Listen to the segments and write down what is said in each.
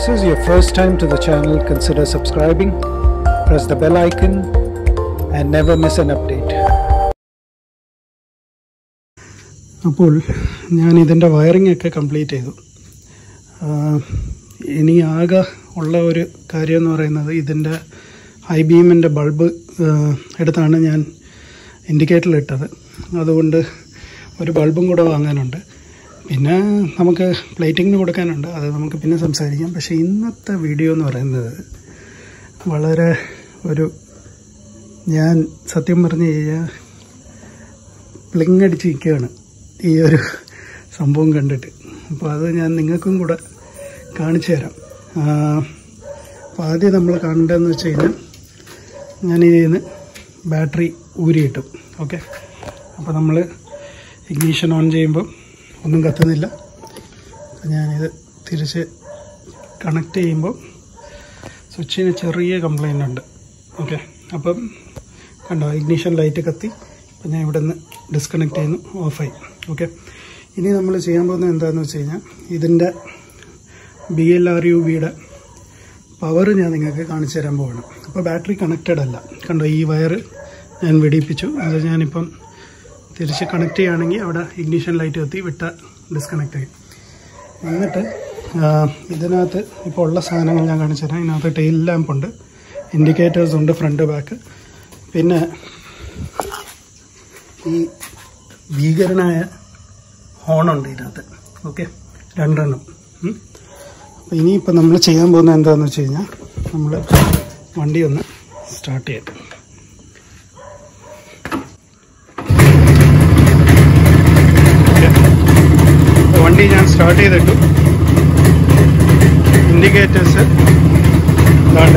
this is your first time to the channel, consider subscribing, press the bell icon, and never miss an update. അപ്പോൾ ഞാൻ ഇതിൻ്റെ wiring ഒക്കെ complete ചെയ്തു ആഹ് ഇനി ആകെ ഉള്ള ഒരു കാര്യം എന്ന് പറയുന്നത് ഇതിൻ്റെ ഐ ബീമിൻ്റെ ബൾബ് എടുത്താണ് ഞാൻ ഇൻഡിക്കേറ്ററിൽ ഇട്ടത് അതുകൊണ്ട് ഒരു ബൾബും കൂടെ വാങ്ങാനുണ്ട് പിന്നെ നമുക്ക് പ്ലേറ്റിങ്ങിന് കൊടുക്കാനുണ്ട് അത് നമുക്ക് പിന്നെ സംസാരിക്കാം പക്ഷേ ഇന്നത്തെ വീഡിയോ എന്ന് പറയുന്നത് വളരെ ഒരു ഞാൻ സത്യം പറഞ്ഞു കഴിഞ്ഞാൽ പ്ലിങ് അടിച്ച് നിൽക്കുകയാണ് ഈ ഒരു സംഭവം കണ്ടിട്ട് അപ്പോൾ അത് ഞാൻ നിങ്ങൾക്കും കൂടെ കാണിച്ചു തരാം അപ്പോൾ ആദ്യം നമ്മൾ കാണേണ്ടതെന്ന് വെച്ച് കഴിഞ്ഞാൽ ഞാൻ ഇതിൽ നിന്ന് ബാറ്ററി ഊരിയിട്ടു ഓക്കെ അപ്പോൾ നമ്മൾ ഇഗ്നീഷൻ ഓൺ ചെയ്യുമ്പോൾ ഒന്നും കത്തുന്നില്ല അപ്പോൾ ഞാനിത് തിരിച്ച് കണക്ട് ചെയ്യുമ്പോൾ സ്വിച്ചിന് ചെറിയ കംപ്ലൈൻ്റ് ഉണ്ട് ഓക്കെ അപ്പം കണ്ടോ ഇഗ്നീഷൻ ലൈറ്റ് കത്തി അപ്പം ഞാൻ ഇവിടെ നിന്ന് ഡിസ്കണക്ട് ചെയ്യുന്നു ഓഫായി ഓക്കെ ഇനി നമ്മൾ ചെയ്യാൻ പോകുന്നത് എന്താണെന്ന് വെച്ച് കഴിഞ്ഞാൽ ഇതിൻ്റെ ബി എൽ ആർ യു ബിയുടെ പവർ ഞാൻ നിങ്ങൾക്ക് കാണിച്ചു തരാൻ പോവാണ് അപ്പോൾ ബാറ്ററി കണക്റ്റഡ് അല്ല കണ്ടോ ഈ വയർ ഞാൻ വെടിയിപ്പിച്ചു അത് ഞാനിപ്പം തിരിച്ച് കണക്ട് ചെയ്യുകയാണെങ്കിൽ അവിടെ ഇഗ്നിഷൻ ലൈറ്റ് കത്തി വിട്ട ഡിസ്കണക്ട് ചെയ്യും എന്നിട്ട് ആ, ഇതിനകത്ത് ഇപ്പോൾ ഉള്ള സാധനങ്ങൾ ഞാൻ കാണിച്ചു തരാം ഇതിനകത്ത് ടെയിൽ ലാമ്പ് ഉണ്ട് ഇൻഡിക്കേറ്റേഴ്സ് ഉണ്ട് ഫ്രണ്ട് ബാക്ക് പിന്നെ ഈ ഭീകരനായ ഹോണുണ്ട് ഇതിനകത്ത് ഓക്കെ രണ്ടെണ്ണം ഉം. അപ്പോൾ ഇനിയിപ്പോൾ നമ്മൾ ചെയ്യാൻ പോകുന്നത് എന്താണെന്ന് വെച്ച് കഴിഞ്ഞാൽ നമ്മൾ വണ്ടി ഒന്ന് സ്റ്റാർട്ട് ചെയ്യാം ഓക്കെ. അപ്പോൾ വണ്ടി ഞാൻ സ്റ്റാർട്ട് ചെയ്തിട്ടു ഇൻഡിക്കേറ്റേഴ്സ് ഇതാണ്ട്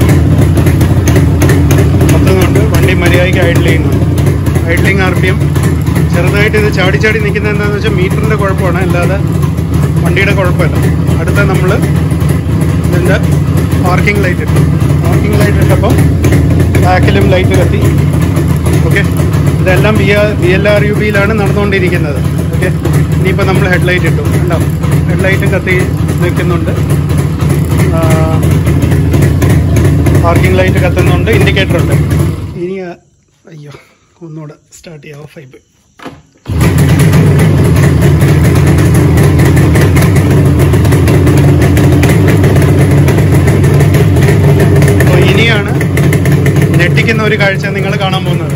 കത്തുന്നുണ്ട് വണ്ടി മര്യാദയ്ക്ക് ഐഡിൽ ചെയ്യുന്നുണ്ട് ഐഡ്ലിങ് ആർ പി എം ചെറുതായിട്ട് ഇത് ചാടി ചാടി നിൽക്കുന്നത് എന്താണെന്ന് വെച്ചാൽ മീറ്ററിൻ്റെ കുഴപ്പമാണ് അല്ലാതെ വണ്ടിയുടെ കുഴപ്പമില്ല അടുത്ത നമ്മൾ ഇതിൻ്റെ പാർക്കിംഗ് ലൈറ്റ് ഇട്ടു പാർക്കിംഗ് ലൈറ്റ് ഇട്ടപ്പോൾ ബാക്കിലും ലൈറ്റ് കത്തി ഓക്കെ ഇതെല്ലാം B R B L R U ബിയിലാണ് നടന്നുകൊണ്ടിരിക്കുന്നത് ഓക്കെ ഇനിയിപ്പോൾ നമ്മൾ ഹെഡ്ലൈറ്റ് ഇട്ടു കണ്ടോ ഹെഡ്ലൈറ്റും കത്തി നിൽക്കുന്നുണ്ട് പാർക്കിംഗ് ലൈറ്റ് കത്തുന്നുണ്ട് ഇൻഡിക്കേറ്റർ ഉണ്ട് ഇനി ആ- അയ്യോ ഒന്നുകൂടെ സ്റ്റാർട്ട് ചെയ്യാം ഓഫ് ആയി പോയി അപ്പോൾ ഇനിയാണ് ഞെട്ടിക്കുന്ന ഒരു കാഴ്ച നിങ്ങൾ കാണാൻ പോകുന്നത്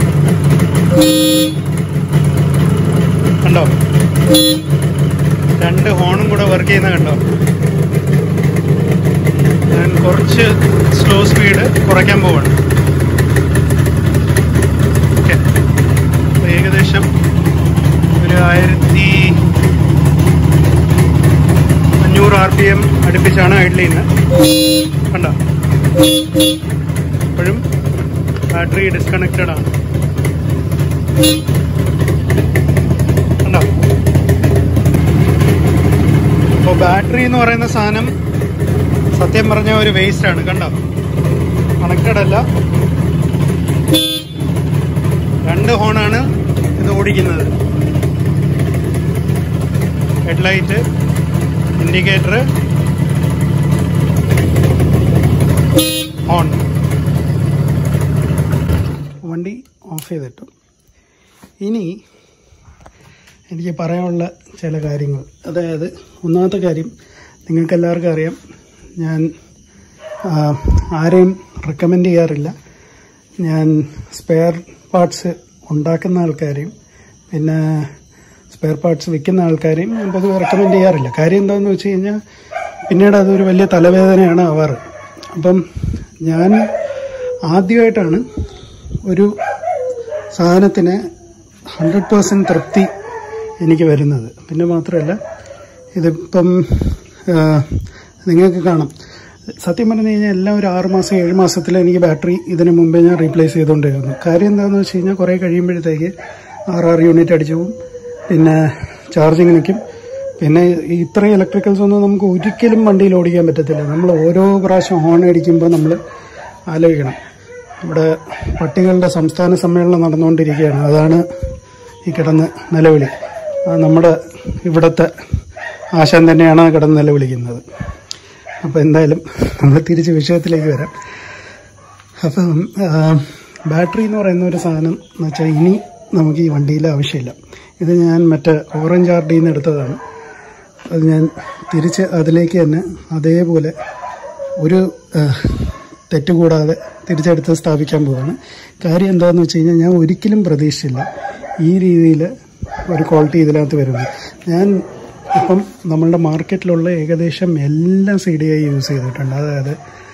കണ്ടോ രണ്ട് ഹോണും കൂടെ വർക്ക് ചെയ്യുന്ന കണ്ടോ ഞാൻ കുറച്ച് സ്ലോ സ്പീഡ് കുറയ്ക്കാൻ പോവാണ് ഓക്കെ ഏകദേശം ഒരു ആയിരത്തി അഞ്ഞൂറ് ആർ പി എം അടുപ്പിച്ചാണ് ഐഡിൽ ചെയ്യുന്നത് കണ്ടോ ഇപ്പോഴും ബാറ്ററി ഡിസ്കണക്റ്റഡ് ആണ് കണ്ടോ അപ്പോൾ ബാറ്ററി എന്ന് പറയുന്ന സാധനം സത്യം പറഞ്ഞ ഒരു വേസ്റ്റ് ആണ് കണ്ടോ കണക്റ്റഡ് അല്ല രണ്ട് ഹോണാണ് ഇത് ഓടിക്കുന്നത് ഹെഡ്ലൈറ്റ് ഇൻഡിക്കേറ്റർ ഓൺ വണ്ടി ഓഫ് ചെയ്തിട്ടു ഇനി എനിക്ക് പറയാനുള്ള ചില കാര്യങ്ങൾ അതായത് ഒന്നാമത്തെ കാര്യം നിങ്ങൾക്ക് എല്ലാവർക്കും അറിയാം ഞാൻ ആ, ആരെയും റെക്കമെൻഡ് ചെയ്യാറില്ല ഞാൻ സ്പെയർ പാർട്സ് ഉണ്ടാക്കുന്ന ആൾക്കാരെയും പിന്നെ സ്പെയർ പാർട്സ് വിൽക്കുന്ന ആൾക്കാരെയും ഞാൻ പൊതുവെ റെക്കമെൻഡ് ചെയ്യാറില്ല കാര്യം എന്താണെന്ന് വെച്ച് കഴിഞ്ഞാൽ പിന്നീട് അതൊരു വലിയ തലവേദനയാണ് ആവാറ് അപ്പം ഞാൻ ആദ്യമായിട്ടാണ് ഒരു സാധനത്തിന് ഹൺഡ്രഡ് പേഴ്സൻറ്റ് തൃപ്തി എനിക്ക് വരുന്നത് പിന്നെ മാത്രമല്ല ഇതിപ്പം ആ, നിങ്ങൾക്ക് കാണാം സത്യം പറഞ്ഞു കഴിഞ്ഞാൽ എല്ലാം ഒരു ആറ് മാസം ഏഴ് മാസത്തിൽ എനിക്ക് ബാറ്ററി ഇതിന് മുമ്പേ ഞാൻ റീപ്ലേസ് ചെയ്തുകൊണ്ടിരുന്നു കാര്യം എന്താണെന്ന് വെച്ച് കഴിഞ്ഞാൽ കുറേ കഴിയുമ്പോഴത്തേക്ക് ആറ് ആറ് യൂണിറ്റ് അടിച്ചു പോകും പിന്നെ ചാർജിങ് നിൽക്കും പിന്നെ ഈ ഇത്രയും ഇലക്ട്രിക്കൽസ് ഒന്നും നമുക്ക് ഒരിക്കലും വണ്ടിയിൽ ഓടിക്കാൻ പറ്റത്തില്ല നമ്മൾ ഓരോ പ്രാവശ്യം ഹോൺ അടിക്കുമ്പോൾ നമ്മൾ ആലോചിക്കണം ഇവിടെ പട്ടികളുടെ സംസ്ഥാന സമ്മേളനം നടന്നുകൊണ്ടിരിക്കുകയാണ് അതാണ് ഈ കിടന്ന് നിലവിളി ആ നമ്മുടെ ഇവിടുത്തെ ആശാൻ തന്നെയാണ് ആ കിടന്ന് നിലവിളിക്കുന്നത് അപ്പോൾ എന്തായാലും നമ്മൾ തിരിച്ച് വിഷയത്തിലേക്ക് വരാം അപ്പം ബാറ്ററി എന്ന് പറയുന്ന ഒരു സാധനം എന്ന് വെച്ചാൽ ഇനി നമുക്ക് ഈ വണ്ടിയിൽ ആവശ്യമില്ല ഇത് ഞാൻ മറ്റേ ഓറഞ്ച് ആർ ഡിയിൽ നിന്ന് എടുത്തതാണ് അത് ഞാൻ തിരിച്ച് അതിലേക്ക് തന്നെ അതേപോലെ ഒരു ആ, തെറ്റ് കൂടാതെ തിരിച്ചെടുത്ത് സ്ഥാപിക്കാൻ പോവാണ് കാര്യം എന്താണെന്ന് വെച്ച് കഴിഞ്ഞാൽ ഞാൻ ഒരിക്കലും പ്രതീക്ഷിച്ചില്ല ഈ രീതിയിൽ ഒരു ക്വാളിറ്റി ഇതിനകത്ത് വരുന്നത് ഞാൻ ഇപ്പം നമ്മളുടെ മാർക്കറ്റിലുള്ള ഏകദേശം എല്ലാ സി ഡി ഐ യൂസ് ചെയ്തിട്ടുണ്ട് അതായത്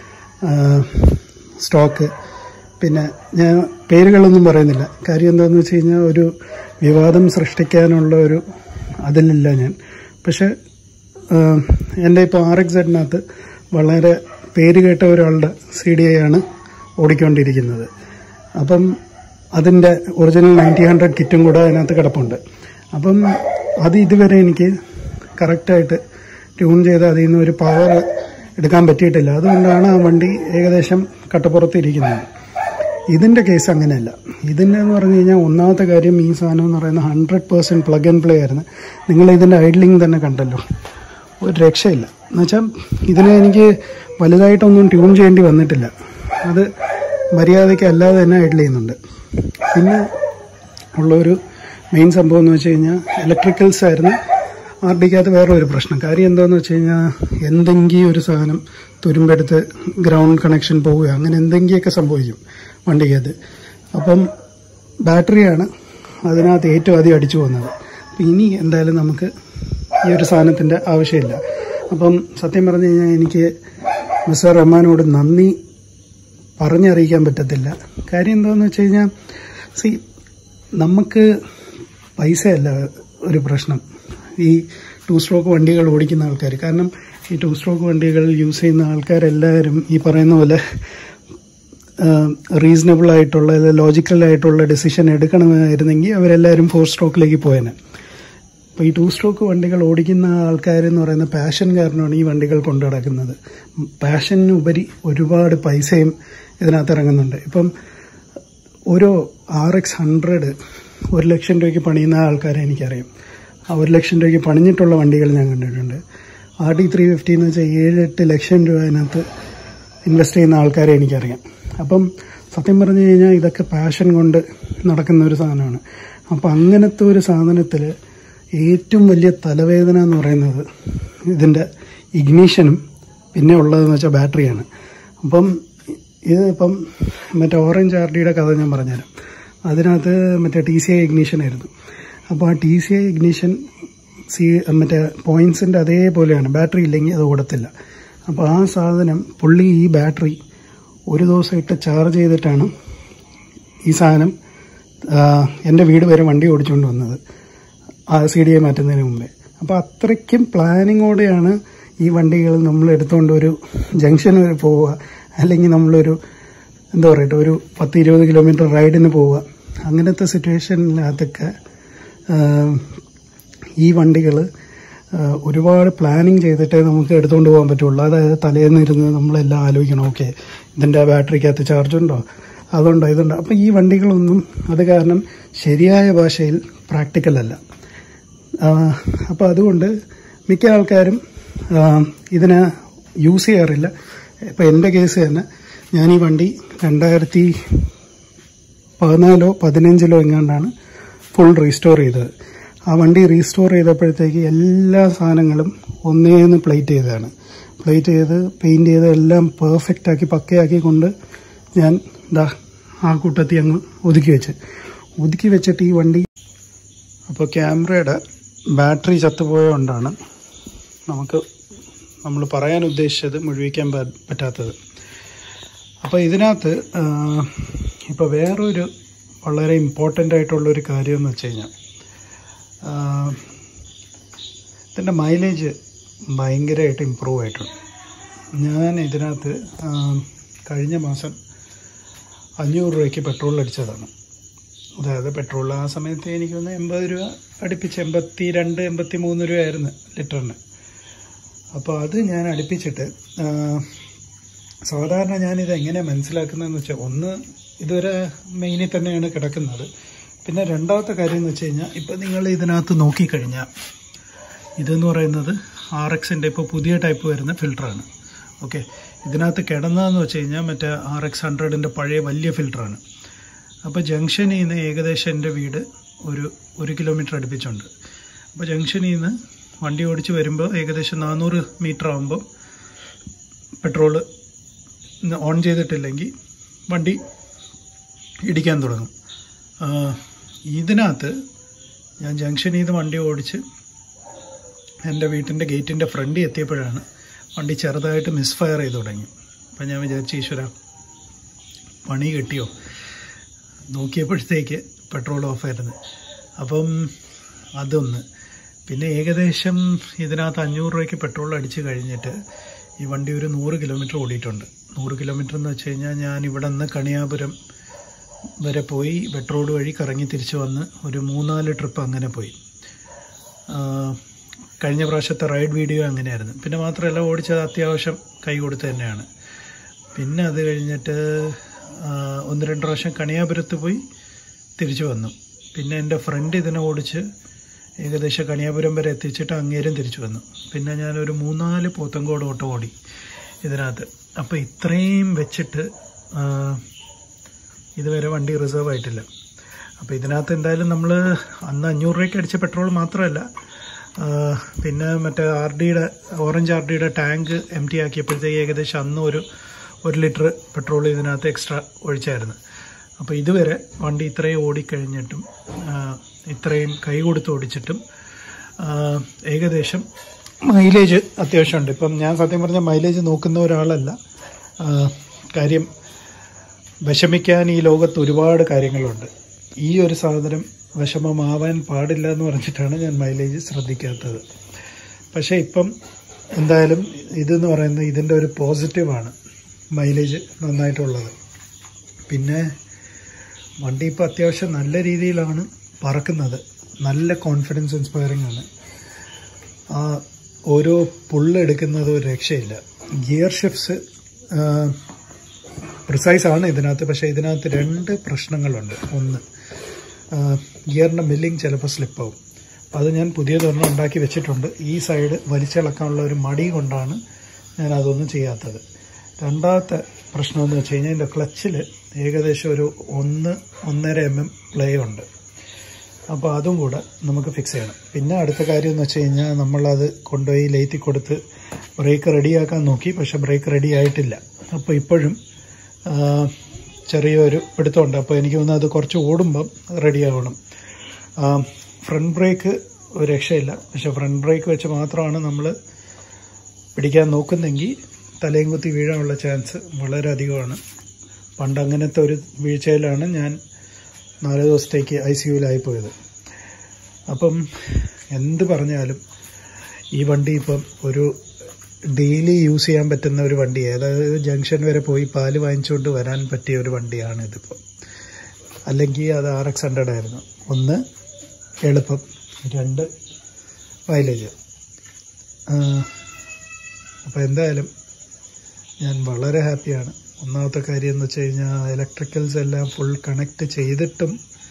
സ്റ്റോക്ക് പിന്നെ ഞാൻ പേരുകളൊന്നും പറയുന്നില്ല കാര്യം എന്താണെന്ന് വെച്ച് കഴിഞ്ഞാൽ ഒരു വിവാദം സൃഷ്ടിക്കാനുള്ള ഒരു അതിലില്ല ഞാൻ പക്ഷെ ആഹ്, എൻ്റെ ഇപ്പോൾ ആർ എക്സ് സെഡിനകത്ത് വളരെ പേര് കേട്ട ഒരാളുടെ സി ഡി ഐ ആണ് ഓടിക്കൊണ്ടിരിക്കുന്നത് അപ്പം അതിൻ്റെ ഒറിജിനൽ നയൻറ്റി ഹൺഡ്രഡ് കിറ്റും കൂടെ അതിനകത്ത് കിടപ്പുണ്ട് അപ്പം അത് ഇതുവരെ എനിക്ക് കറക്റ്റായിട്ട് ട്യൂൺ ചെയ്ത് അതിൽ നിന്ന് ഒരു പവർ എടുക്കാൻ പറ്റിയിട്ടില്ല അതുകൊണ്ടാണ് ആ വണ്ടി ഏകദേശം കട്ടപ്പുറത്ത് ഇരിക്കുന്നത് ഇതിൻ്റെ കേസ് അങ്ങനെയല്ല ഇതിൻ്റെ എന്ന് പറഞ്ഞു കഴിഞ്ഞാൽ ഒന്നാമത്തെ കാര്യം ഈ സാധനം എന്ന് പറയുന്നത് hundred percent plug and play ആയിരുന്നു നിങ്ങൾ ഇതിൻ്റെ ഐഡ്ലിംഗ് തന്നെ കണ്ടല്ലോ ഒരു രക്ഷയില്ല എന്നുവെച്ചാൽ ഇതിനെ എനിക്ക് വലുതായിട്ടൊന്നും ട്യൂൺ ചെയ്യേണ്ടി വന്നിട്ടില്ല അത് മര്യാദയ്ക്ക് അല്ലാതെ തന്നെ ഐഡിൽ ചെയ്യുന്നുണ്ട് പിന്നെ ഉള്ളൊരു മെയിൻ സംഭവം എന്ന് വെച്ച് കഴിഞ്ഞാൽ ഇലക്ട്രിക്കൽസ് ആയിരുന്നു ആർ ഡിക്കകത്ത് വേറെ ഒരു പ്രശ്നം കാര്യം എന്താണെന്ന് വെച്ച് കഴിഞ്ഞാൽ എന്തെങ്കിലും ഒരു സാധനം തുരുമ്പെടുത്ത് ഗ്രൗണ്ട് കണക്ഷൻ പോവുക അങ്ങനെ എന്തെങ്കിലുമൊക്കെ സംഭവിക്കും വണ്ടിക്കകത്ത് അപ്പം ബാറ്ററിയാണ് അതിനകത്ത് ഏറ്റവും അധികം അടിച്ചു പോകുന്നത് അപ്പം ഇനി എന്തായാലും നമുക്ക് ഈ ഒരു സാധനത്തിൻ്റെ ആവശ്യമില്ല അപ്പം സത്യം പറഞ്ഞു കഴിഞ്ഞാൽ എനിക്ക് മിസ്റ്റർ റഹ്മാനോട് നന്ദി പറഞ്ഞറിയിക്കാൻ പറ്റത്തില്ല കാര്യം എന്താണെന്ന് വെച്ച് കഴിഞ്ഞാൽ സി നമുക്ക് പൈസയല്ല ഒരു പ്രശ്നം ഈ ടു സ്ട്രോക്ക് വണ്ടികൾ ഓടിക്കുന്ന ആൾക്കാർ കാരണം ഈ ടു സ്ട്രോക്ക് വണ്ടികൾ യൂസ് ചെയ്യുന്ന ആൾക്കാരെല്ലാവരും ഈ പറയുന്ന പോലെ റീസണബിൾ ആയിട്ടുള്ള ലോജിക്കൽ ആയിട്ടുള്ള ഡിസിഷൻ എടുക്കണമായിരുന്നെങ്കിൽ അവരെല്ലാവരും ഫോർ സ്ട്രോക്കിലേക്ക് പോയേനെ അപ്പോൾ ഈ ടു സ്ട്രോക്ക് വണ്ടികൾ ഓടിക്കുന്ന ആൾക്കാരെന്ന് പറയുന്ന പാഷൻ കാരണമാണ് ഈ വണ്ടികൾ കൊണ്ടു നടക്കുന്നത് പാഷനുപരി ഒരുപാട് പൈസയും ഇതിനകത്ത് ഇറങ്ങുന്നുണ്ട് ഇപ്പം ഒരു ആർ എക്സ് ഹൺഡ്രഡ് ഒരു ലക്ഷം രൂപയ്ക്ക് പണിയുന്ന ആൾക്കാരെ എനിക്കറിയാം ആ ഒരു ലക്ഷം രൂപയ്ക്ക് പണിഞ്ഞിട്ടുള്ള വണ്ടികൾ ഞാൻ കണ്ടിട്ടുണ്ട് ആർ ഡി ത്രീ ഫിഫ്റ്റി എന്ന് വെച്ചാൽ ഏഴ് എട്ട് ലക്ഷം രൂപ അതിനകത്ത് ഇൻവെസ്റ്റ് ചെയ്യുന്ന ആൾക്കാരെ എനിക്കറിയാം അപ്പം സത്യം പറഞ്ഞു കഴിഞ്ഞാൽ ഇതൊക്കെ പാഷൻ കൊണ്ട് നടക്കുന്ന ഒരു സാധനമാണ് അപ്പം അങ്ങനത്തെ ഒരു സാധനത്തിൽ ഏറ്റവും വലിയ തലവേദന എന്ന് പറയുന്നത് ഇതിൻ്റെ ഇഗ്നീഷനും പിന്നെ ഉള്ളതെന്ന് വെച്ചാൽ ബാറ്ററിയാണ് അപ്പം ഇത് ഇപ്പം മറ്റേ ഓറഞ്ച് ആർ ഡിയുടെ കഥ ഞാൻ പറഞ്ഞുതരാം അതിനകത്ത് മറ്റേ ടി സി ഐ ഇഗ്നീഷൻ ആയിരുന്നു അപ്പോൾ ആ T C I ignition C മറ്റേ പോയിൻസിൻ്റെ അതേപോലെയാണ് ബാറ്ററി ഇല്ലെങ്കിൽ അത് ഓടത്തില്ല അപ്പോൾ ആ സാധനം പുള്ളി ഈ ബാറ്ററി ഒരു ദിവസം ഇട്ട് ചാർജ് ചെയ്തിട്ടാണ് ഈ സാധനം ആ, എൻ്റെ വീട് വരെ വണ്ടി ഓടിച്ചുകൊണ്ട് വന്നത് ആ സി ഡി ഐ മാറ്റുന്നതിന് മുമ്പേ അപ്പോൾ അത്രയ്ക്കും പ്ലാനിങ്ങോടെയാണ് ഈ വണ്ടികൾ നമ്മൾ എടുത്തുകൊണ്ട് ഒരു ജംഗ്ഷൻ വരെ പോവുക അല്ലെങ്കിൽ നമ്മളൊരു എന്താ പറയട്ടെ ഒരു പത്ത് ഇരുപത് കിലോമീറ്റർ റൈഡിന് പോവുക അങ്ങനത്തെ സിറ്റുവേഷനിനകത്തൊക്കെ ഈ വണ്ടികൾ ഒരുപാട് പ്ലാനിങ് ചെയ്തിട്ടേ നമുക്ക് എടുത്തുകൊണ്ട് പോകാൻ പറ്റുള്ളൂ അതായത് തലേന്ന് ഇരുന്ന് നമ്മളെല്ലാം ആലോചിക്കണം ഓക്കെ ഇതിൻ്റെ ബാറ്ററിക്കകത്ത് ചാർജ് ഉണ്ടോ അതുണ്ടോ ഇതുണ്ടോ അപ്പോൾ ഈ വണ്ടികളൊന്നും അത് കാരണം ശരിയായ ഭാഷയിൽ പ്രാക്ടിക്കൽ അല്ല അപ്പോൾ അതുകൊണ്ട് മിക്ക ആൾക്കാരും ആ, ഇതിനെ യൂസ് ചെയ്യാറില്ല ഇപ്പോൾ എൻ്റെ കേസ് തന്നെ ഞാൻ ഈ വണ്ടി രണ്ടായിരത്തി പതിനാലോ പതിനഞ്ചിലോ എങ്ങാണ്ടാണ് ഫുൾ റീസ്റ്റോർ ചെയ്തത് ആ വണ്ടി റീസ്റ്റോർ ചെയ്തപ്പോഴത്തേക്ക് എല്ലാ സാധനങ്ങളും ഒന്നേന്ന് പ്ലേറ്റ് ചെയ്തതാണ് പ്ലേറ്റ് ചെയ്ത് പെയിൻറ് ചെയ്ത് എല്ലാം പെർഫെക്റ്റ് ആക്കി പക്കയാക്കി കൊണ്ട് ഞാൻ ദാ ആ കൂട്ടത്തിൽ അങ്ങ് ഒതുക്കി വെച്ച് ഒതുക്കി വെച്ചിട്ട് ഈ വണ്ടി അപ്പോൾ ക്യാമറയുടെ ബാറ്ററി ചത്തുപോയതുകൊണ്ടാണ് നമുക്ക് നമ്മൾ പറയാൻ ഉദ്ദേശിച്ചത് മുഴുവിക്കാൻ പ- പറ്റാത്തത് അപ്പോൾ ഇതിനകത്ത് ഇപ്പോൾ വേറൊരു വളരെ ഇമ്പോർട്ടൻ്റ് ആയിട്ടുള്ളൊരു കാര്യം എന്ന് വെച്ച് കഴിഞ്ഞാൽ ഇതിൻ്റെ മൈലേജ് ഭയങ്കരമായിട്ട് ഇമ്പ്രൂവ് ആയിട്ടുണ്ട് ഞാൻ ഇതിനകത്ത് ആ, കഴിഞ്ഞ മാസം അഞ്ഞൂറ് രൂപയ്ക്ക് പെട്രോൾ അടിച്ചതാണ് അതായത് പെട്രോൾ ആ സമയത്ത് എനിക്കൊന്ന് എൺപത് രൂപ അടുപ്പിച്ച് എൺപത്തി രണ്ട് എൺപത്തി മൂന്ന് രൂപയായിരുന്നു ലിറ്ററിന് അപ്പോൾ അത് ഞാൻ അടുപ്പിച്ചിട്ട് ആ, സാധാരണ ഞാനിത് എങ്ങനെ മനസ്സിലാക്കുന്നതെന്ന് വെച്ചാൽ ഒന്ന് ഇതൊരു മെയിനിൽ തന്നെയാണ് കിടക്കുന്നത് പിന്നെ രണ്ടാമത്തെ കാര്യം എന്ന് വെച്ച് കഴിഞ്ഞാൽ ഇപ്പം നിങ്ങൾ ഇതിനകത്ത് നോക്കിക്കഴിഞ്ഞാൽ ഇതെന്ന് പറയുന്നത് ആർ എക്സിൻ്റെ ഇപ്പോൾ പുതിയ ടൈപ്പ് വരുന്ന ഫിൽറ്ററാണ് ഓക്കെ ഇതിനകത്ത് കിടന്നതെന്ന് വെച്ച് കഴിഞ്ഞാൽ മറ്റേ ആർ എക്സ് ഹൺഡ്രഡിൻ്റെ പഴയ വലിയ ഫിൽറ്ററാണ് അപ്പോൾ ജംഗ്ഷനിൽ നിന്ന് ഏകദേശം എൻ്റെ വീട് ഒരു ഒരു കിലോമീറ്റർ അടുപ്പിച്ചുണ്ട് അപ്പോൾ ജംഗ്ഷനിൽ നിന്ന് വണ്ടി ഓടിച്ച് വരുമ്പോൾ ഏകദേശം നാനൂറ് മീറ്റർ ആകുമ്പോൾ പെട്രോള് ഓൺ ചെയ്തിട്ടില്ലെങ്കിൽ വണ്ടി ഇടിക്കാൻ തുടങ്ങും ആ, ഇതിനകത്ത് ഞാൻ ജംഗ്ഷനിൽ നിന്ന് വണ്ടി ഓടിച്ച് എൻ്റെ വീട്ടിൻ്റെ ഗേറ്റിൻ്റെ ഫ്രണ്ടിൽ എത്തിയപ്പോഴാണ് വണ്ടി ചെറുതായിട്ട് മിസ്ഫയർ ചെയ്ത് തുടങ്ങി അപ്പം ഞാൻ വിചാരിച്ചു ഈശ്വര പണി കിട്ടിയോ നോക്കിയപ്പോഴത്തേക്ക് പെട്രോൾ ഓഫായിരുന്നു അപ്പം അതൊന്ന് പിന്നെ ഏകദേശം ഇതിനകത്ത് അഞ്ഞൂറ് രൂപയ്ക്ക് പെട്രോൾ അടിച്ച് കഴിഞ്ഞിട്ട് ഈ വണ്ടി ഒരു നൂറ് കിലോമീറ്റർ ഓടിയിട്ടുണ്ട് നൂറ് കിലോമീറ്റർ എന്ന് വെച്ച് കഴിഞ്ഞാൽ ഞാൻ ഇവിടെ നിന്ന് കണിയാപുരം വരെ പോയി വെട്രോഡ് വഴി കറങ്ങി തിരിച്ച് വന്ന് ഒരു മൂന്നാല് ട്രിപ്പ് അങ്ങനെ പോയി ആ, കഴിഞ്ഞ പ്രാവശ്യത്തെ റൈഡ് വീഡിയോ അങ്ങനെയായിരുന്നു പിന്നെ മാത്രമല്ല ഓടിച്ചത് അത്യാവശ്യം കൈ കൊടുത്ത് തന്നെയാണ് പിന്നെ അത് കഴിഞ്ഞിട്ട് ആ, ഒന്ന് രണ്ട് പ്രാവശ്യം കണിയാപുരത്ത് പോയി തിരിച്ചു വന്നു പിന്നെ എൻ്റെ ഫ്രണ്ട് ഇതിനെ ഓടിച്ച് ഏകദേശം കണിയാപുരം വരെ എത്തിച്ചിട്ട് അങ്ങേരും തിരിച്ചു വന്നു പിന്നെ ഞാനൊരു മൂന്നാല് പോത്തങ്കോട് ഓട്ടം ഓടി ഇതിനകത്ത് അപ്പോൾ ഇത്രയും വെച്ചിട്ട് ആ, ഇതുവരെ വണ്ടി റിസർവ് ആയിട്ടില്ല അപ്പോൾ ഇതിനകത്ത് എന്തായാലും നമ്മൾ അന്ന് അഞ്ഞൂറ് രൂപയ്ക്ക് അടിച്ച പെട്രോൾ മാത്രമല്ല ആ, പിന്നെ മറ്റേ ആർ ഡിയുടെ ഓറഞ്ച് ആർ ഡിയുടെ ടാങ്ക് എം ടി ആക്കിയപ്പോഴത്തേക്ക് ഏകദേശം അന്ന് ഒരു ഒരു ലിറ്റർ പെട്രോൾ ഇതിനകത്ത് എക്സ്ട്രാ ഒഴിച്ചായിരുന്നു അപ്പോൾ ഇതുവരെ വണ്ടി ഇത്രയും ഓടിക്കഴിഞ്ഞിട്ടും ആ, ഇത്രയും കൈ കൊടുത്ത് ഓടിച്ചിട്ടും ആ, ഏകദേശം മൈലേജ് അത്യാവശ്യമുണ്ട് ഇപ്പം ഞാൻ സത്യം പറഞ്ഞ മൈലേജ് നോക്കുന്ന ഒരാളല്ല ആ, കാര്യം വിഷമിക്കാൻ ഈ ലോകത്ത് ഒരുപാട് കാര്യങ്ങളുണ്ട് ഈ ഒരു സാധനം വിഷമമാവാൻ പാടില്ല എന്ന് പറഞ്ഞിട്ടാണ് ഞാൻ മൈലേജ് ശ്രദ്ധിക്കാത്തത് പക്ഷേ ഇപ്പം എന്തായാലും ഇതെന്ന് പറയുന്നത് ഇതിൻ്റെ ഒരു പോസിറ്റീവാണ് മൈലേജ് നന്നായിട്ടുള്ളത് പിന്നെ വണ്ടി ഇപ്പോൾ അത്യാവശ്യം നല്ല രീതിയിലാണ് പറക്കുന്നത് നല്ല കോൺഫിഡൻസ് ഇൻസ്പയറിംഗ് ആണ് ആ ഓരോ പുള്ളെടുക്കുന്നത് ഒരു രക്ഷയില്ല ഗിയർ ഷിഫ്റ്റ്സ് പ്രിസൈസ് ആണ് ഇതിനകത്ത് പക്ഷേ ഇതിനകത്ത് രണ്ട് പ്രശ്നങ്ങളുണ്ട് ഒന്ന് ഗിയറിൻ്റെ മില്ലിങ് ചിലപ്പോൾ സ്ലിപ്പാവും അപ്പോൾ അത് ഞാൻ പുതിയതൊരെണ്ണം ഉണ്ടാക്കി വെച്ചിട്ടുണ്ട് ഈ സൈഡ് വലിച്ചിളക്കാനുള്ള ഒരു മടി കൊണ്ടാണ് ഞാൻ അതൊന്നും ചെയ്യാത്തത് രണ്ടാമത്തെ പ്രശ്നം എന്ന് വെച്ച് കഴിഞ്ഞാൽ എൻ്റെ ക്ലച്ചിൽ ഏകദേശം ഒരു ഒന്ന് ഒന്നര എം എം പ്ലേ ഉണ്ട് അപ്പോൾ അതും കൂടെ നമുക്ക് ഫിക്സ് ചെയ്യണം പിന്നെ അടുത്ത കാര്യം എന്ന് വെച്ച് കഴിഞ്ഞാൽ നമ്മളത് കൊണ്ടുപോയി ലേത്തി കൊടുത്ത് ബ്രേക്ക് റെഡിയാക്കാൻ നോക്കി പക്ഷെ ബ്രേക്ക് റെഡി ആയിട്ടില്ല അപ്പോൾ ഇപ്പോഴും ആ, ചെറിയൊരു പിടുത്തമുണ്ട് അപ്പോൾ എനിക്ക് തോന്നുന്നു അത് കുറച്ച് ഓടുമ്പം റെഡി ആവണം ഫ്രണ്ട് ബ്രേക്ക് ഒരു രക്ഷയില്ല പക്ഷെ ഫ്രണ്ട് ബ്രേക്ക് വെച്ച് മാത്രമാണ് നമ്മൾ പിടിക്കാൻ നോക്കുന്നെങ്കിൽ തലയും കുത്തി വീഴാനുള്ള ചാൻസ് വളരെ അധികമാണ് പണ്ട് അങ്ങനത്തെ ഒരു വീഴ്ചയിലാണ് ഞാൻ നാല് ദിവസത്തേക്ക് ഐ സി യുവിലായി പോയത് അപ്പം എന്ത് പറഞ്ഞാലും ഈ വണ്ടി ഇപ്പം ഒരു ഡെയിലി യൂസ് ചെയ്യാൻ പറ്റുന്ന ഒരു വണ്ടി അതായത് ജംഗ്ഷൻ വരെ പോയി പാല് വാങ്ങിച്ചുകൊണ്ട് വരാൻ പറ്റിയ ഒരു വണ്ടിയാണ് ഇതിപ്പം അല്ലെങ്കിൽ അത് ആർ എക്സ് ഹൺഡ്രഡ് ആയിരുന്നു ഒന്ന് എളുപ്പം രണ്ട് മൈലേജ് അപ്പോൾ എന്തായാലും ഞാൻ വളരെ ഹാപ്പിയാണ് ഒന്നാമത്തെ കാര്യം എന്ന് വെച്ച് കഴിഞ്ഞാൽ ഇലക്ട്രിക്കൽസ് എല്ലാം ഫുൾ കണക്ട് ചെയ്തിട്ടും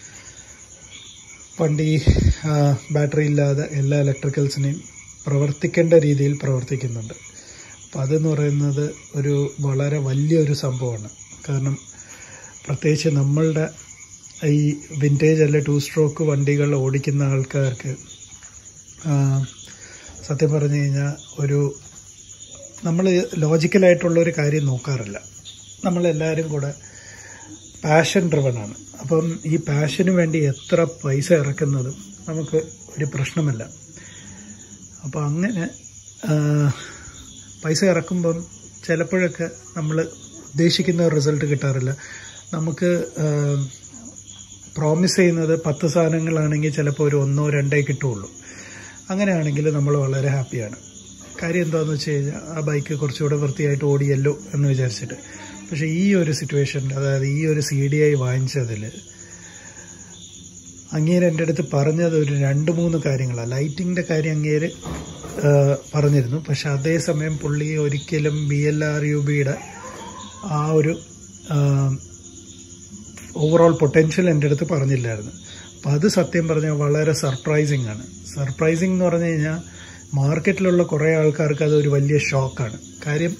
വണ്ടി ബാറ്ററി ഇല്ലാതെ എല്ലാ ഇലക്ട്രിക്കൽസിനെയും പ്രവർത്തിക്കേണ്ട രീതിയിൽ പ്രവർത്തിക്കുന്നുണ്ട് അപ്പം അതെന്ന് പറയുന്നത് ഒരു വളരെ വലിയൊരു സംഭവമാണ് കാരണം പ്രത്യേകിച്ച് നമ്മളുടെ ഈ വിൻറ്റേജ് അല്ലെ ടു സ്ട്രോക്ക് വണ്ടികൾ ഓടിക്കുന്ന ആൾക്കാർക്ക് ആ, സത്യം പറഞ്ഞു കഴിഞ്ഞാൽ ഒരു നമ്മൾ ലോജിക്കലായിട്ടുള്ള ഒരു കാര്യം നോക്കാറില്ല നമ്മളെല്ലാവരും കൂടെ പാഷൻ ഡ്രിവൺ ആണ് അപ്പം ഈ പാഷന് വേണ്ടി എത്ര പൈസ ഇറക്കുന്നതും നമുക്ക് ഒരു പ്രശ്നമല്ല അപ്പോൾ അങ്ങനെ ആ, പൈസ ഇറക്കുമ്പം ചിലപ്പോഴൊക്കെ നമ്മൾ ഉദ്ദേശിക്കുന്ന റിസൾട്ട് കിട്ടാറില്ല നമുക്ക് പ്രോമിസ് ചെയ്യുന്നത് പത്ത് സാധനങ്ങളാണെങ്കിൽ ചിലപ്പോൾ ഒരു ഒന്നോ രണ്ടേ കിട്ടുള്ളൂ അങ്ങനെയാണെങ്കിൽ നമ്മൾ വളരെ ഹാപ്പിയാണ് കാര്യം എന്താണെന്ന് വെച്ച് കഴിഞ്ഞാൽ ആ ബൈക്ക് കുറച്ചുകൂടെ വൃത്തിയായിട്ട് ഓടിയല്ലോ എന്ന് വിചാരിച്ചിട്ട് പക്ഷേ ഈ ഒരു സിറ്റുവേഷനിൽ അതായത് ഈ ഒരു സി ഡി ഐ വാങ്ങിച്ചതിൽ അങ്ങേര് എൻ്റെ അടുത്ത് പറഞ്ഞത് ഒരു രണ്ട് മൂന്ന് കാര്യങ്ങളാണ് ലൈറ്റിങ്ങിൻ്റെ കാര്യം അങ്ങേര് ആ, പറഞ്ഞിരുന്നു പക്ഷെ അതേസമയം പുള്ളി ഒരിക്കലും ബി എൽ ആർ യു ബിയുടെ ആ ഒരു ഓവറോൾ പൊട്ടൻഷ്യൽ എൻ്റെ അടുത്ത് പറഞ്ഞില്ലായിരുന്നു അപ്പം അത് സത്യം പറഞ്ഞാൽ വളരെ സർപ്രൈസിങ് ആണ് സർപ്രൈസിങ് എന്ന് പറഞ്ഞു കഴിഞ്ഞാൽ മാർക്കറ്റിലുള്ള കുറേ ആൾക്കാർക്ക് അത് ഒരു വലിയ ഷോക്കാണ് കാര്യം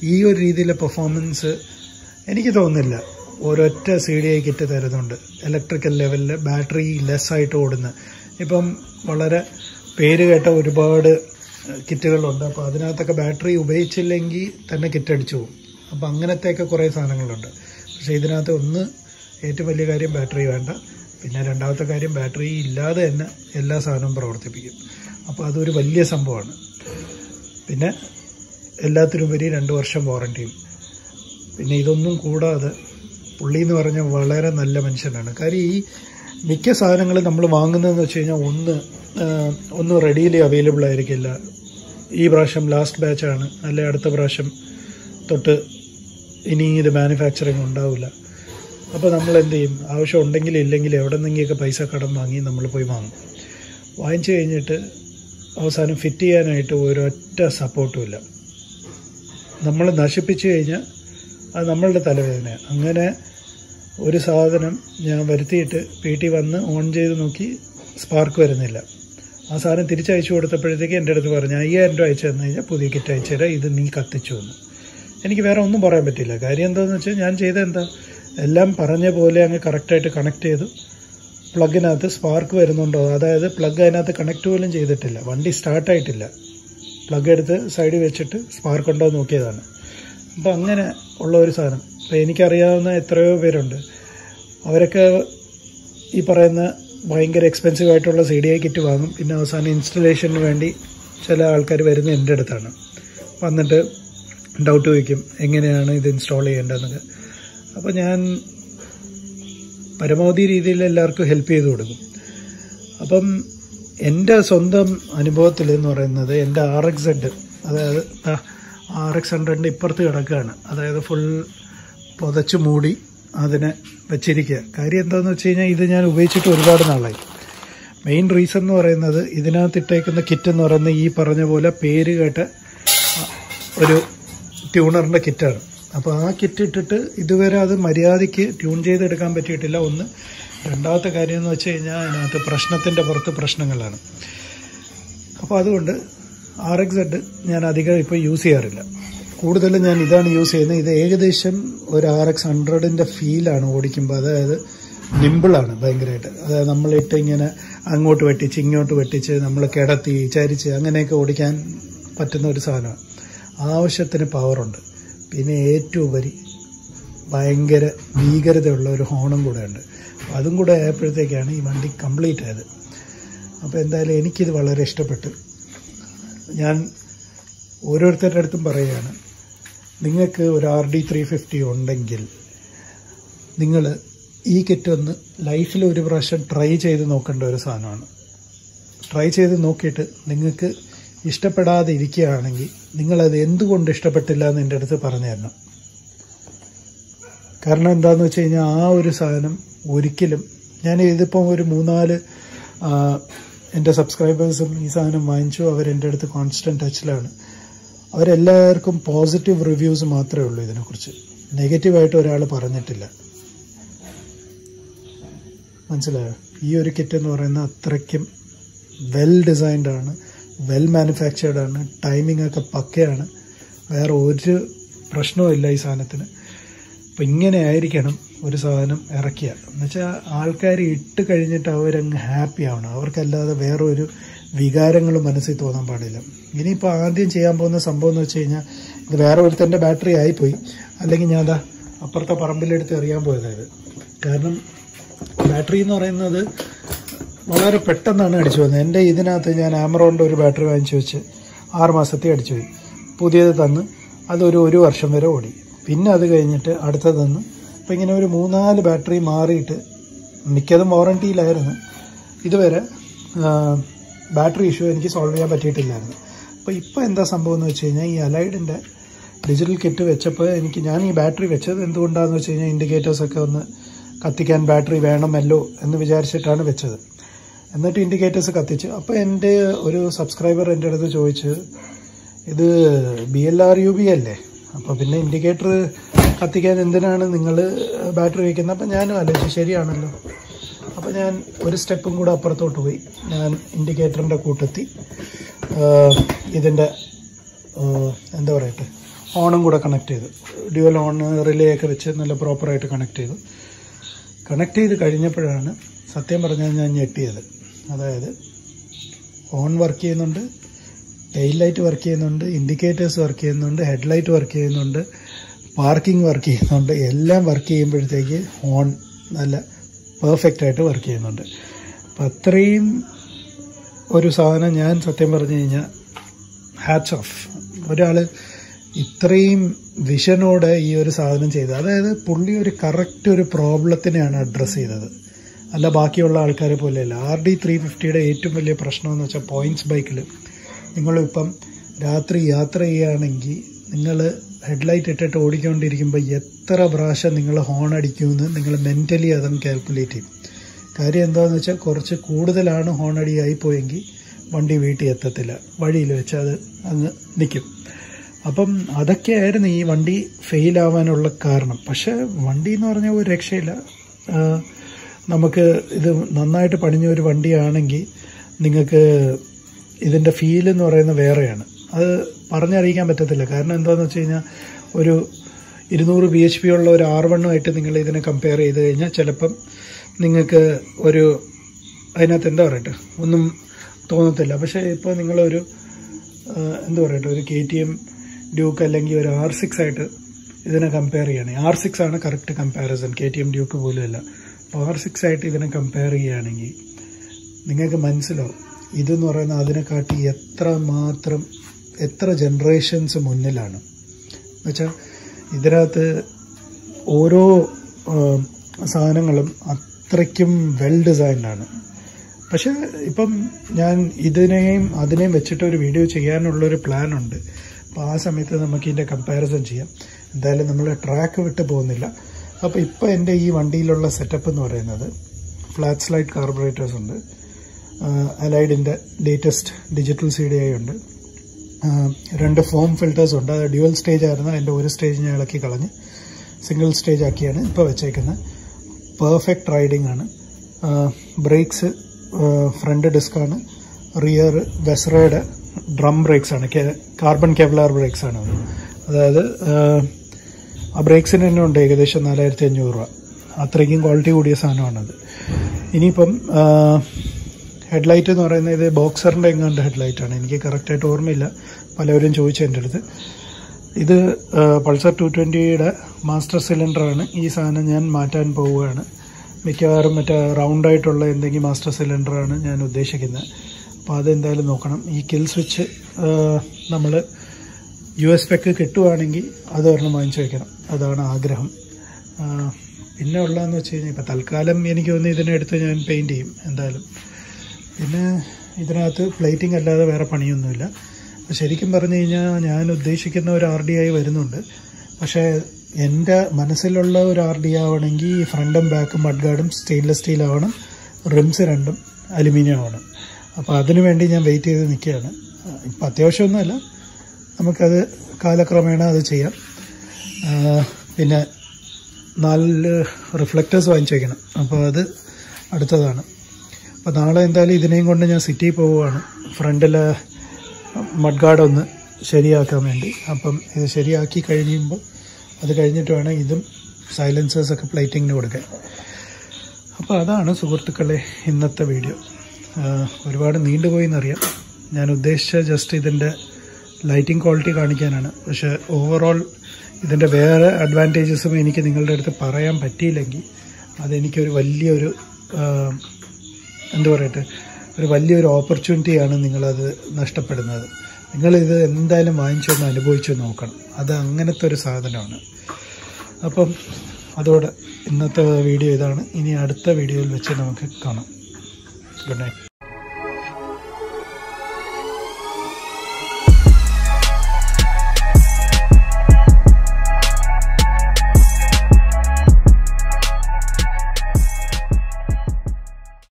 ഈ ഒരു രീതിയിലെ പെർഫോമൻസ് എനിക്ക് തോന്നുന്നില്ല ഒരൊറ്റ സി ഡി ഐ കിറ്റ് തരുന്നുണ്ട് ഇലക്ട്രിക്കൽ ലെവലിൽ ബാറ്ററി ലെസ് ആയിട്ട് ഓടുന്ന ഇപ്പം വളരെ പേര് കേട്ട ഒരുപാട് കിറ്റുകളുണ്ട് അപ്പോൾ അതിനകത്തൊക്കെ ബാറ്ററി ഉപയോഗിച്ചില്ലെങ്കിൽ തന്നെ കിറ്റ് അടിച്ചു പോകും അപ്പോൾ അങ്ങനത്തെയൊക്കെ കുറേ സാധനങ്ങളുണ്ട് പക്ഷേ ഇതിനകത്ത് ഒന്ന് ഏറ്റവും വലിയ കാര്യം ബാറ്ററി വേണ്ട പിന്നെ രണ്ടാമത്തെ കാര്യം ബാറ്ററി ഇല്ലാതെ തന്നെ എല്ലാ സാധനവും പ്രവർത്തിപ്പിക്കും അപ്പോൾ അതൊരു വലിയ സംഭവമാണ് പിന്നെ എല്ലാത്തിനുപരി രണ്ട് വർഷം വാറണ്ടിയും പിന്നെ ഇതൊന്നും കൂടാതെ പുള്ളി എന്ന് പറഞ്ഞാൽ വളരെ നല്ല മനുഷ്യനാണ് കാര്യം ഈ മിക്ക സാധനങ്ങളും നമ്മൾ വാങ്ങുന്നതെന്ന് വെച്ച് കഴിഞ്ഞാൽ ഒന്ന് ആ, ഒന്ന് റെഡിയിലി അവൈലബിൾ ആയിരിക്കില്ല ഈ പ്രാവശ്യം ലാസ്റ്റ് ബാച്ചാണ് അല്ലെ അടുത്ത പ്രാവശ്യം തൊട്ട് ഇനി ഇത് മാനുഫാക്ചറിങ് ഉണ്ടാവില്ല അപ്പോൾ നമ്മൾ എന്ത് ചെയ്യും ആവശ്യം ഉണ്ടെങ്കിൽ ഇല്ലെങ്കിൽ എവിടെ നിന്നെങ്കിലൊക്കെ പൈസ കടം വാങ്ങി നമ്മൾ പോയി വാങ്ങും വാങ്ങിച്ചു കഴിഞ്ഞിട്ട് അവസാനം ഫിറ്റ് ചെയ്യാനായിട്ട് ഒരൊറ്റ സപ്പോർട്ടും ഇല്ല നമ്മൾ നശിപ്പിച്ചു കഴിഞ്ഞാൽ അത് നമ്മളുടെ തലവേദനയാണ് അങ്ങനെ ഒരു സാധനം ഞാൻ വരുത്തിയിട്ട് വീട്ടിൽ വന്ന് ഓൺ ചെയ്ത് നോക്കി സ്പാർക്ക് വരുന്നില്ല ആ സാധനം തിരിച്ചയച്ചു കൊടുത്തപ്പോഴത്തേക്ക് എൻ്റെ അടുത്ത് പറഞ്ഞു അയ്യായിരം രൂപ അയച്ചു തന്നു കഴിഞ്ഞാൽ പുതിയ കിറ്റ് അയച്ചു തരാം ഇത് നീ കത്തിച്ചു എന്ന് എനിക്ക് വേറെ ഒന്നും പറയാൻ പറ്റില്ല കാര്യം എന്താണെന്ന് വെച്ചാൽ ഞാൻ ചെയ്ത എന്താ എല്ലാം പറഞ്ഞ പോലെ അങ്ങ് കറക്റ്റായിട്ട് കണക്ട് ചെയ്തു പ്ലഗിനകത്ത് സ്പാർക്ക് വരുന്നുണ്ടോ അതായത് പ്ലഗ് അതിനകത്ത് കണക്ട് പോലും ചെയ്തിട്ടില്ല വണ്ടി സ്റ്റാർട്ടായിട്ടില്ല പ്ലഗ് എടുത്ത് സൈഡിൽ വെച്ചിട്ട് സ്പാർക്ക് ഉണ്ടോ എന്ന് നോക്കിയതാണ് അപ്പോൾ അങ്ങനെ ഉള്ള ഒരു സാധനം അപ്പോൾ എനിക്കറിയാവുന്ന എത്രയോ പേരുണ്ട് അവരൊക്കെ ഈ പറയുന്ന ഭയങ്കര എക്സ്പെൻസീവ് ആയിട്ടുള്ള സി ഡി ഐ കിറ്റ് വാങ്ങും പിന്നെ അവസാനം ഇൻസ്റ്റലേഷന് വേണ്ടി ചില ആൾക്കാർ വരുന്ന എൻ്റെ അടുത്താണ് വന്നിട്ട് ഡൗട്ട് ചോദിക്കും എങ്ങനെയാണ് ഇത് ഇൻസ്റ്റാൾ ചെയ്യേണ്ടതെന്നൊക്കെ അപ്പോൾ ഞാൻ പരമാവധി രീതിയിൽ എല്ലാവർക്കും ഹെൽപ്പ് ചെയ്ത് കൊടുക്കും അപ്പം എൻ്റെ സ്വന്തം അനുഭവത്തിൽ എന്ന് പറയുന്നത് എൻ്റെ ആർ എക്സ് സെഡ് അതായത് ആർ എക്സ് ഹൺഡ്രഡിൻ്റെ ഇപ്പുറത്ത് കിടക്കുകയാണ് അതായത് ഫുൾ പുതച്ച് മൂടി അതിനെ വെച്ചിരിക്കുക കാര്യം എന്താണെന്ന് വെച്ച് കഴിഞ്ഞാൽ ഇത് ഞാൻ ഉപയോഗിച്ചിട്ട് ഒരുപാട് നാളായി മെയിൻ റീസൺ എന്ന് പറയുന്നത് ഇതിനകത്ത് ഇട്ടേക്കുന്ന കിറ്റ് എന്ന് പറയുന്നത് ഈ പറഞ്ഞ പോലെ പേര് കേട്ട ഒരു ട്യൂണറിൻ്റെ കിറ്റാണ് അപ്പോൾ ആ കിറ്റ് ഇട്ടിട്ട് ഇതുവരെ അത് മര്യാദയ്ക്ക് ട്യൂൺ ചെയ്തെടുക്കാൻ പറ്റിയിട്ടില്ല ഒന്ന് രണ്ടാമത്തെ കാര്യം എന്ന് വെച്ച് കഴിഞ്ഞാൽ അതിനകത്ത് പ്രശ്നത്തിൻ്റെ പുറത്ത് പ്രശ്നങ്ങളാണ് അപ്പോൾ അതുകൊണ്ട് ആർ എക്സ് സെഡ് ഞാൻ അധികം ഇപ്പോൾ യൂസ് ചെയ്യാറില്ല കൂടുതലും ഞാൻ ഇതാണ് യൂസ് ചെയ്യുന്നത് ഇത് ഏകദേശം ഒരു ആർ എക്സ് ഹൺഡ്രഡിൻ്റെ ഫീലാണ് ഓടിക്കുമ്പോൾ അതായത് നിമ്പിളാണ് ഭയങ്കരമായിട്ട് അതായത് നമ്മളിട്ട് ഇങ്ങനെ അങ്ങോട്ട് വെട്ടിച്ച് ഇങ്ങോട്ട് വെട്ടിച്ച് നമ്മൾ കിടത്തി ചരിച്ച് അങ്ങനെയൊക്കെ ഓടിക്കാൻ പറ്റുന്ന ഒരു സാധനമാണ് ആവശ്യത്തിന് പവറുണ്ട് പിന്നെ ഏറ്റവും ഉപരി ഭയങ്കര ഭീകരതയുള്ള ഒരു ഹോണും കൂടെ ഉണ്ട് അപ്പോൾ അതും കൂടെ ആയപ്പോഴത്തേക്കാണ് ഈ വണ്ടി കംപ്ലീറ്റ് ആയത് അപ്പോൾ എന്തായാലും എനിക്കിത് വളരെ ഇഷ്ടപ്പെട്ടു ഞാൻ ഓരോരുത്തരുടെ അടുത്തും പറയുകയാണ് നിങ്ങൾക്ക് ഒരു ആർ ഡി ത്രീ ഫിഫ്റ്റി ഉണ്ടെങ്കിൽ നിങ്ങൾ ഈ കിറ്റ് ഒന്ന് ലൈഫിൽ ഒരു പ്രാവശ്യം ട്രൈ ചെയ്ത് നോക്കേണ്ട ഒരു സാധനമാണ് ട്രൈ ചെയ്ത് നോക്കിയിട്ട് നിങ്ങൾക്ക് ഇഷ്ടപ്പെടാതെ ഇരിക്കുകയാണെങ്കിൽ നിങ്ങളത് എന്തുകൊണ്ട് ഇഷ്ടപ്പെട്ടില്ല എന്ന് എൻ്റെ അടുത്ത് പറഞ്ഞു തരണം കാരണം എന്താണെന്ന് വെച്ച് കഴിഞ്ഞാൽ ആ ഒരു സാധനം ഒരിക്കലും ഞാൻ ഇതിപ്പം ഒരു മൂന്നാല് ആ, എൻ്റെ സബ്സ്ക്രൈബേഴ്സും ഈ സാധനം വാങ്ങിച്ചു അവരെൻ്റെ അടുത്ത് കോൺസ്റ്റൻറ്റ് ടച്ചിലാണ് അവരെല്ലാവർക്കും പോസിറ്റീവ് റിവ്യൂസ് മാത്രമേ ഉള്ളൂ ഇതിനെക്കുറിച്ച് നെഗറ്റീവായിട്ട് ഒരാൾ പറഞ്ഞിട്ടില്ല മനസ്സിലായോ ഈ ഒരു കിറ്റ് എന്ന് പറയുന്നത് അത്രയ്ക്കും വെൽ ഡിസൈൻഡ് ആണ് വെൽ മാനുഫാക്ചേർഡ് ആണ് ടൈമിംഗ് ഒക്കെ പക്കയാണ് വേറെ ഒരു പ്രശ്നവും ഇല്ല ഈ സാധനത്തിന് അപ്പം ഇങ്ങനെ ആയിരിക്കണം ഒരു സാധനം ഇറക്കിയ എന്നുവെച്ചാൽ ആൾക്കാർ ഇട്ട് കഴിഞ്ഞിട്ട് അവരങ്ങ് ഹാപ്പി ആവണം അവർക്കല്ലാതെ വേറെ ഒരു വികാരങ്ങളും മനസ്സിൽ തോന്നാൻ പാടില്ല ഇനിയിപ്പോൾ ആദ്യം ചെയ്യാൻ പോകുന്ന സംഭവം എന്ന് വെച്ച് കഴിഞ്ഞാൽ ഇത് വേറെ ഒരുത്തൻ്റെ ബാറ്ററി ആയിപ്പോയി അല്ലെങ്കിൽ ഞാൻ അതാ അപ്പുറത്തെ പറമ്പിലെടുത്ത് എറിയാൻ പോയതായത് കാരണം ബാറ്ററി എന്ന് പറയുന്നത് വളരെ പെട്ടെന്നാണ് അടിച്ചു വന്നത് എൻ്റെ ഇതിനകത്ത് ഞാൻ ആമറോണിൻ്റെ ഒരു ബാറ്ററി വാങ്ങിച്ചു വെച്ച് ആറ് മാസത്തെ അടിച്ചു പോയി പുതിയത് തന്ന് അതൊരു ഒരു വർഷം വരെ ഓടി പിന്നെ അത് കഴിഞ്ഞിട്ട് അടുത്തത് തന്ന് അപ്പം ഇങ്ങനെ ഒരു മൂന്നാല് ബാറ്ററി മാറിയിട്ട് മിക്കതും വാറണ്ടിയിലായിരുന്നു ഇതുവരെ ബാറ്ററി ഇഷ്യൂ എനിക്ക് സോൾവ് ചെയ്യാൻ പറ്റിയിട്ടില്ലായിരുന്നു അപ്പോൾ ഇപ്പോൾ എന്താ സംഭവം എന്ന് വെച്ച് കഴിഞ്ഞാൽ ഈ അലൈഡിൻ്റെ ഡിജിറ്റൽ കിറ്റ് വെച്ചപ്പോൾ എനിക്ക് ഞാൻ ഈ ബാറ്ററി വെച്ചത് എന്തുകൊണ്ടാണെന്ന് വെച്ച് കഴിഞ്ഞാൽ ഇൻഡിക്കേറ്റേഴ്സൊക്കെ ഒന്ന് കത്തിക്കാൻ ബാറ്ററി വേണമല്ലോ എന്ന് വിചാരിച്ചിട്ടാണ് വെച്ചത് എന്നിട്ട് ഇൻഡിക്കേറ്റേഴ്സ് കത്തിച്ച് അപ്പോൾ എൻ്റെ ഒരു സബ്സ്ക്രൈബർ എൻ്റെ അടുത്ത് ചോദിച്ച് ഇത് B L R U B അല്ലേ അപ്പോൾ പിന്നെ ഇൻഡിക്കേറ്റർ കത്തിക്കാൻ എന്തിനാണ് നിങ്ങൾ ബാറ്ററി വയ്ക്കുന്നത് അപ്പം ഞാനും ആലോചിച്ചു ശരിയാണല്ലോ അപ്പോൾ ഞാൻ ഒരു സ്റ്റെപ്പും കൂടെ അപ്പുറത്തോട്ട് പോയി ഞാൻ ഇൻഡിക്കേറ്ററിൻ്റെ കൂട്ടത്തി ഇതിൻ്റെ എന്താ പറയട്ടെ ഓണും കൂടെ കണക്ട് ചെയ്തു ഡ്യുവൽ ഓൺ റിലേ ഒക്കെ വെച്ച് നല്ല പ്രോപ്പറായിട്ട് കണക്ട് ചെയ്തു കണക്ട് ചെയ്ത് കഴിഞ്ഞപ്പോഴാണ് സത്യം പറഞ്ഞാൽ ഞാൻ ഞെട്ടിയത് അതായത് ഓൺ വർക്ക് ചെയ്യുന്നുണ്ട് ടെയിൽ ലൈറ്റ് വർക്ക് ചെയ്യുന്നുണ്ട് ഇൻഡിക്കേറ്റേഴ്സ് വർക്ക് ചെയ്യുന്നുണ്ട് ഹെഡ്ലൈറ്റ് വർക്ക് ചെയ്യുന്നുണ്ട് പാർക്കിംഗ് വർക്ക് ചെയ്യുന്നുണ്ട് എല്ലാം വർക്ക് ചെയ്യുമ്പോഴത്തേക്ക് ഓൺ നല്ല പെർഫെക്റ്റ് ആയിട്ട് വർക്ക് ചെയ്യുന്നുണ്ട് അപ്പം അത്രയും ഒരു സാധനം ഞാൻ സത്യം പറഞ്ഞു കഴിഞ്ഞാൽ ഹാറ്റ്സ് ഓഫ് ഒരാൾ ഇത്രയും വിഷനോടെ ഈ ഒരു സാധനം ചെയ്തത് അതായത് പുള്ളി ഒരു കറക്റ്റ് ഒരു പ്രോബ്ലത്തിനെയാണ് അഡ്രസ്സ് ചെയ്തത് അല്ല ബാക്കിയുള്ള ആൾക്കാരെ പോലെയല്ല ആർ ഡി ത്രീ ഫിഫ്റ്റിയുടെ ഏറ്റവും വലിയ പ്രശ്നം എന്ന് വെച്ചാൽ പോയിന്റ്സ് ബൈക്കിൽ നിങ്ങളിപ്പം രാത്രി യാത്ര ചെയ്യുകയാണെങ്കിൽ നിങ്ങൾ ഹെഡ്ലൈറ്റ് ഇട്ടിട്ട് ഓടിക്കൊണ്ടിരിക്കുമ്പോൾ എത്ര പ്രാവശ്യം നിങ്ങൾ ഹോൺ അടിക്കുമെന്ന് നിങ്ങൾ മെൻ്റലി അതങ്ങ് കാൽക്കുലേറ്റ് ചെയ്യും കാര്യം എന്താണെന്ന് വെച്ചാൽ കുറച്ച് കൂടുതലാണ് ഹോൺ അടിയായി പോയെങ്കിൽ വണ്ടി വീട്ടിൽ എത്തത്തില്ല വഴിയിൽ വെച്ച് അത് അങ്ങ് നിൽക്കും അപ്പം അതൊക്കെയായിരുന്നു ഈ വണ്ടി ഫെയിൽ ആവാനുള്ള കാരണം പക്ഷെ വണ്ടി എന്ന് പറഞ്ഞാൽ ഒരു രക്ഷയില്ല ആ, നമുക്ക് ഇത് നന്നായിട്ട് പണിഞ്ഞ ഒരു വണ്ടിയാണെങ്കിൽ നിങ്ങൾക്ക് ഇതിൻ്റെ ഫീൽ എന്ന് പറയുന്നത് വേറെയാണ് അത് പറഞ്ഞറിയിക്കാൻ പറ്റത്തില്ല കാരണം എന്താണെന്ന് വെച്ച് കഴിഞ്ഞാൽ ഒരു ഇരുന്നൂറ് ബി എച്ച് പി ഉള്ള ഒരു ആർ വണ്ണുമായിട്ട് നിങ്ങൾ ഇതിനെ കമ്പയർ ചെയ്ത് കഴിഞ്ഞാൽ ചിലപ്പം നിങ്ങൾക്ക് ഒരു അതിനകത്ത് എന്താ പറയട്ടെ ഒന്നും തോന്നത്തില്ല പക്ഷേ ഇപ്പോൾ നിങ്ങളൊരു ആ, എന്താ പറയട്ടെ ഒരു കെ ടി എം ഡ്യൂക്ക് അല്ലെങ്കിൽ ഒരു ആർ സിക്സ് ആയിട്ട് ഇതിനെ കമ്പയർ ചെയ്യുകയാണെങ്കിൽ ആർ സിക്സ് ആണ് correct comparison K T M Duke പോലും അല്ല അപ്പോൾ ആർ സിക്സ് ആയിട്ട് ഇതിനെ കമ്പയർ ചെയ്യുകയാണെങ്കിൽ നിങ്ങൾക്ക് മനസ്സിലാവും ഇതെന്ന് പറയുന്നത് അതിനെക്കാട്ടി എത്ര മാത്രം എത്ര ജനറേഷൻസ് മുന്നിലാണ് എന്നുവെച്ചാൽ ഇതിനകത്ത് ഓരോ ആ, സാധനങ്ങളും അത്രയ്ക്കും വെൽ ഡിസൈൻഡാണ് പക്ഷെ ഇപ്പം ഞാൻ ഇതിനെയും അതിനെയും വെച്ചിട്ട് ഒരു വീഡിയോ ചെയ്യാനുള്ളൊരു പ്ലാൻ ഉണ്ട് അപ്പോൾ ആ സമയത്ത് നമുക്ക് ഇതിൻ്റെ കമ്പാരിസൺ ചെയ്യാം എന്തായാലും നമ്മൾ ട്രാക്ക് വിട്ട് പോകുന്നില്ല അപ്പോൾ ഇപ്പോൾ എൻ്റെ ഈ വണ്ടിയിലുള്ള സെറ്റപ്പ് എന്ന് പറയുന്നത് ഫ്ലാറ്റ് സ്ലൈഡ് കാർബറേറ്റേഴ്സ് ഉണ്ട് അലൈഡിൻ്റെ latest digital C D I ഉണ്ട് ആ, രണ്ട് ഫോം ഫിൽറ്റേഴ്സ് ഉണ്ട് അത് ഡ്യുവൽ സ്റ്റേജ് ആയിരുന്നു അതിൻ്റെ ഒരു സ്റ്റേജ് ഞാൻ ഇളക്കി കളഞ്ഞ് സിംഗിൾ സ്റ്റേജ് ആക്കിയാണ് ഇപ്പോൾ വെച്ചേക്കുന്നത് പെർഫെക്റ്റ് റൈഡിംഗ് ആണ് ബ്രേക്സ് ഫ്രണ്ട് ഡിസ്കാണ് റിയർ വെസ്റയുടെ ഡ്രം ബ്രേക്സ് ആണ് കാർബൺ കെവലാർ ബ്രേക്സ് ആണ് അത് അതായത് ആ, ആ ബ്രേക്സിന് തന്നെ ഉണ്ട് ഏകദേശം നാലായിരത്തി അഞ്ഞൂറ് രൂപ അത്രയ്ക്കും ക്വാളിറ്റി കൂടിയ സാധനമാണത് ഇനിയിപ്പം ഹെഡ്ലൈറ്റ് എന്ന് പറയുന്നത് ഇത് ബോക്സറിൻ്റെ എങ്ങാണ്ട് ഹെഡ്ലൈറ്റാണ് എനിക്ക് കറക്റ്റായിട്ട് ഓർമ്മയില്ല പലവരും ചോദിച്ചു എൻ്റെ അടുത്ത് ഇത് പൾസർ ടു ട്വൻറ്റിയുടെ മാസ്റ്റർ സിലിണ്ടറാണ് ഈ സാധനം ഞാൻ മാറ്റാൻ പോവുകയാണ് മിക്കവാറും മറ്റേ റൗണ്ടായിട്ടുള്ള എന്തെങ്കിലും മാസ്റ്റർ സിലിണ്ടറാണ് ഞാൻ ഉദ്ദേശിക്കുന്നത് അപ്പോൾ അതെന്തായാലും നോക്കണം ഈ കിൽ സ്വിച്ച് നമ്മൾ യു എസ് പെക്ക് കിട്ടുവാണെങ്കിൽ അത് ഒരെണ്ണം വാങ്ങിച്ചു വയ്ക്കണം അതാണ് ആഗ്രഹം ആ, പിന്നെ ഉള്ളതെന്ന് വെച്ച് കഴിഞ്ഞാൽ ഇപ്പം തൽക്കാലം എനിക്ക് തോന്നുന്നു ഇതിനെടുത്ത് ഞാൻ പെയിൻറ് ചെയ്യും എന്തായാലും പിന്നെ ഇതിനകത്ത് പ്ലേറ്റിംഗ് അല്ലാതെ വേറെ പണിയൊന്നുമില്ല അപ്പോൾ ശരിക്കും പറഞ്ഞു കഴിഞ്ഞാൽ ഞാൻ ഉദ്ദേശിക്കുന്ന ഒരു ആർ ഡി ആയി വരുന്നുണ്ട് പക്ഷേ എൻ്റെ മനസ്സിലുള്ള ഒരു ആർ ഡി ആവണമെങ്കിൽ ഫ്രണ്ടും ബാക്കും മഡ് ഗാർഡും സ്റ്റെയിൻലെസ് സ്റ്റീൽ ആവണം റിംസ് രണ്ടും അലുമിനിയം ആവണം അപ്പോൾ അതിനു വേണ്ടി ഞാൻ വെയിറ്റ് ചെയ്ത് നിൽക്കുകയാണ് ഇപ്പം അത്യാവശ്യമൊന്നുമല്ല നമുക്കത് കാലക്രമേണ അത് ചെയ്യാം ആ, പിന്നെ നാല് റിഫ്ലക്റ്റേഴ്സ് വാങ്ങിച്ചു വയ്ക്കണം അപ്പോൾ അത് അടുത്തതാണ് അപ്പോൾ നാളെ എന്തായാലും ഇതിനെയും കൊണ്ട് ഞാൻ സിറ്റിയിൽ പോവുകയാണ് ഫ്രണ്ടിലെ മഡ് ഗാർഡ് ഒന്ന് ശരിയാക്കാൻ വേണ്ടി അപ്പം ഇത് ശരിയാക്കി കഴിയുമ്പോൾ അത് കഴിഞ്ഞിട്ട് വേണം ഇതും സൈലൻസേഴ്സൊക്കെ പ്ലേറ്റിങ്ങിന് കൊടുക്കാൻ അപ്പോൾ അതാണ് സുഹൃത്തുക്കളെ ഇന്നത്തെ വീഡിയോ ആഹ് ഒരുപാട് നീണ്ടുപോയി എന്നറിയാം ഞാൻ ഉദ്ദേശിച്ച ജസ്റ്റ് ഇതിൻ്റെ ലൈറ്റിംഗ് ക്വാളിറ്റി കാണിക്കാനാണ് പക്ഷേ ഓവറോൾ ഇതിൻ്റെ വേറെ അഡ്വാൻറ്റേജസും എനിക്ക് നിങ്ങളുടെ അടുത്ത് പറയാൻ പറ്റിയില്ലെങ്കിൽ അതെനിക്കൊരു വലിയൊരു ആഹ് എന്താ പറയട്ടെ ഒരു വലിയൊരു ഓപ്പർച്യൂണിറ്റിയാണ് നിങ്ങളത് നഷ്ടപ്പെടുന്നത് നിങ്ങളിത് എന്തായാലും വാങ്ങിച്ചൊന്ന് അനുഭവിച്ച് നോക്കണം അത് അങ്ങനത്തെ ഒരു സാധനമാണ് അപ്പം അതോടെ ഇന്നത്തെ വീഡിയോ ഇതാണ് ഇനി അടുത്ത വീഡിയോയിൽ വെച്ച് നമുക്ക് കാണാം ഗുഡ് നൈറ്റ്